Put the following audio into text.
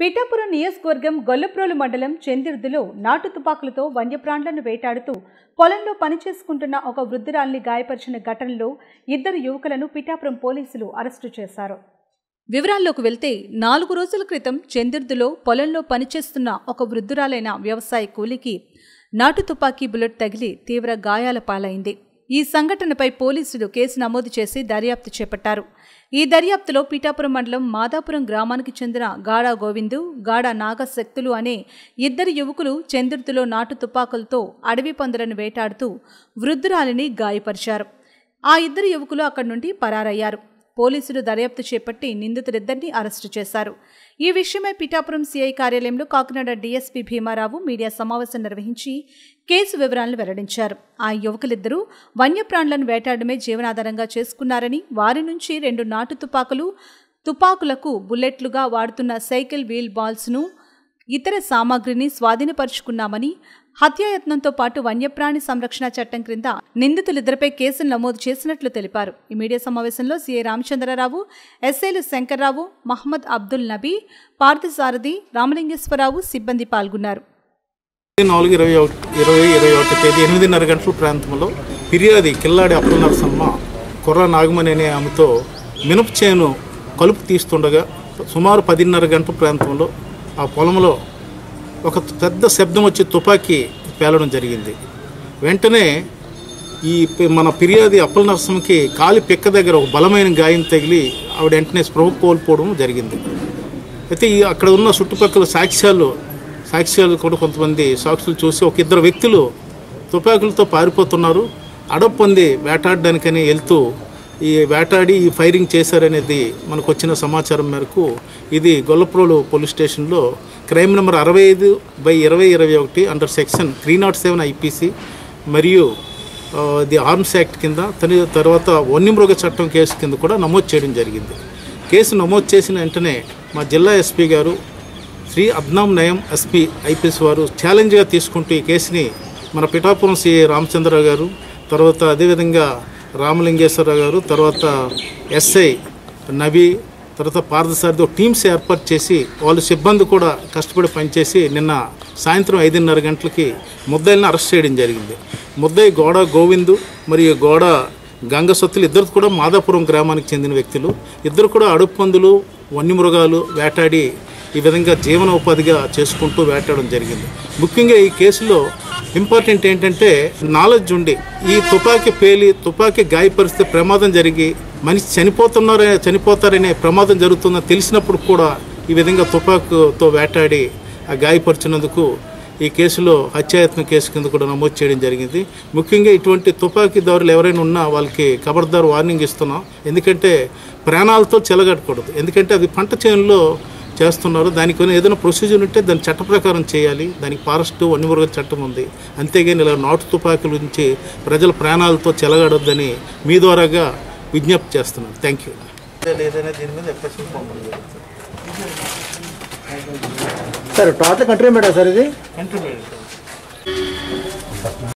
పిఠాపురం నియోజకవర్గం గొల్లప్రోలు మండలం చెందిర్దులో నాటు తుపాకులతో వన్యప్రాణులను వేటాడుతూ పొలంలో పనిచేసుకుంటున్న ఒక వృద్ధురాల్ని గాయపరిచిన ఘటనలో ఇద్దరు యువకులను పిఠాపురం పోలీసులు అరెస్టు చేశారు వివరాల్లోకి వెళ్తే నాలుగు రోజుల క్రితం చందిర్దులో పొలంలో పనిచేస్తున్న ఒక వృద్ధురాలైన వ్యవసాయ కూలికి నాటు తుపాకీ బుల్లెట్ తగిలి తీవ్ర గాయాల పాలైంది ఈ సంఘటనపై పోలీసులు కేసు నమోదు చేసి దర్యాప్తు చేపట్టారు ఈ దర్యాప్తులో పీఠాపురం మండలం మాదాపురం గ్రామానికి చెందిన గాడా గోవిందు గాడా నాగశక్తులు అనే ఇద్దరు యువకులు చంద్రుతిలో నాటు తుపాకులతో అడవి పందులను వేటాడుతూ వృద్ధురాలిని గాయపరిచారు ఆ ఇద్దరు యువకులు అక్కడి నుండి పరారయ్యారు పోలీసులు దర్యాప్తు చేపట్టి నిందితులిద్దరిని అరెస్టు చేశారు ఈ విషయమై పిఠాపురం సిఐ కార్యాలయంలో కాకినాడ డీఎస్పీ భీమారావు మీడియా సమావేశం నిర్వహించి కేసు వివరాలను వెల్లడించారు ఆ యువకులిద్దరూ వన్యప్రాణులను వేటాడమే జీవనాధారంగా చేసుకున్నారని వారి నుంచి రెండు నాటు తుపాకులు తుపాకులకు బుల్లెట్లుగా వాడుతున్న సైకిల్ వీల్ బాల్స్ను ఇతర సామాగ్రిని స్వాధీనపరుచుకున్నామని హత్యాయత్నంతో పాటు వన్యప్రాణి సంరక్షణ చట్టం క్రింద నిందితులిద్దరిపై కేసులు నమోదు చేసినట్లు తెలిపారు ఈ మీడియా సమావేశంలో సీఐ రామచంద్రరావు ఎస్ఐలు శంకర్రావు మహమ్మద్ అబ్దుల్ నబీ పార్థసారథి రామలింగేశ్వరరావు సిబ్బంది పాల్గొన్నారు నాలుగు ఇరవై ఒకటి ఇరవై ఇరవై ఒకటి తేదీ ఎనిమిదిన్నర గంటల ప్రాంతంలో ఫిర్యాది కిల్లాడి అప్పుల నరసమ్మ కుర్ర నాగమణి అనే ఆమెతో మినప చేను కలుపు తీస్తుండగా సుమారు పదిన్నర గంటల ప్రాంతంలో ఆ పొలంలో ఒక పెద్ద శబ్దం వచ్చి తుపాకీ పేలడం జరిగింది వెంటనే ఈ పి- మన ఫిర్యాది అప్పల నరసింహకి కాలి పిక్క దగ్గర ఒక బలమైన గాయం తగిలి ఆవిడ వెంటనే స్పృహ కోల్పోవడం జరిగింది అయితే ఈ అక్కడ ఉన్న చుట్టుపక్కల సాక్ష్యాలు సాక్ష్యాలు కూడా కొంతమంది సాక్షులు చూసి ఒక ఇద్దరు వ్యక్తులు తుపాకులతో పారిపోతున్నారు అడవి పొంది వేటాడడానికని వెళ్తూ ఈ వేటాడి ఈ ఫైరింగ్ చేశారనేది మనకు వచ్చిన సమాచారం మేరకు ఇది గొల్లప్రోలు పోలీస్ స్టేషన్లో క్రైమ్ నెంబర్ అరవై ఐదు బై ఇరవై ఇరవై ఒకటి under section three nought seven IPC మరియు ఆ, ది ఆర్మ్స్ యాక్ట్ కింద తని తర్వాత వన్యమృగ చట్టం కేసు కింద కూడా నమోదు చేయడం జరిగింది కేసు నమోదు చేసిన వెంటనే మా జిల్లా ఎస్పీ గారు శ్రీ అద్నాం నయం ఎస్పీ ఐపీఎస్ వారు ఛాలెంజ్గా తీసుకుంటూ ఈ కేసుని మన పిఠాపురం సి రామచంద్రరావు గారు తర్వాత అదేవిధంగా రామలింగేశ్వరరావు గారు తర్వాత ఎస్ఐ నబీ తర్వాత పార్థసారథి టీమ్స్ ఏర్పాటు చేసి వాళ్ళ సిబ్బంది కూడా కష్టపడి పనిచేసి నిన్న సాయంత్రం ఐదున్నర గంటలకి ముద్దాయిల్ని అరెస్ట్ చేయడం జరిగింది ముద్దాయి గోడ గోవిందు మరియు గోడ గంగసొత్తులు ఇద్దరు కూడా మాదాపురం గ్రామానికి చెందిన వ్యక్తులు ఇద్దరు కూడా అడుపు పందులు వన్యమృగాలు వేటాడి ఈ విధంగా జీవనోపాధిగా చేసుకుంటూ వేటాడడం జరిగింది ముఖ్యంగా ఈ కేసులో ఇంపార్టెంట్ ఏంటంటే నాలెడ్జ్ ఉండి ఈ తుపాకీ పేలి తుపాకీ గాయపరిస్తే ప్రమాదం జరిగి మనిషి చనిపోతున్నారే చనిపోతారనే ప్రమాదం జరుగుతుందని తెలిసినప్పుడు కూడా ఈ విధంగా తుపాకుతో వేటాడి ఆ గాయపరిచినందుకు ఈ కేసులో హత్యాయత్నం కేసు కింద కూడా నమోదు చేయడం జరిగింది ముఖ్యంగా ఇటువంటి తుపాకీదారులు ఎవరైనా ఉన్నా వాళ్ళకి ఖబర్దార్ వార్నింగ్ ఇస్తున్నాం ఎందుకంటే ప్రాణాలతో చెలగట్టకూడదు ఎందుకంటే అది పంట చేనులో చేస్తున్నారు దానికి కొన్ని ఏదైనా ప్రొసీజర్ ఉంటే దాని చట్ట ప్రకారం చేయాలి దానికి ఫారెస్ట్ వన్యమృగ చట్టం ఉంది అంతేగాని ఇలా నాటు తుపాకుల నుంచి ప్రజల ప్రాణాలతో చెలగడొద్దని మీ ద్వారాగా విజ్ఞప్తి చేస్తున్నాను థ్యాంక్ యూ ఏదైనా దీని మీద sir total country madam sir ఇది కంట్రీ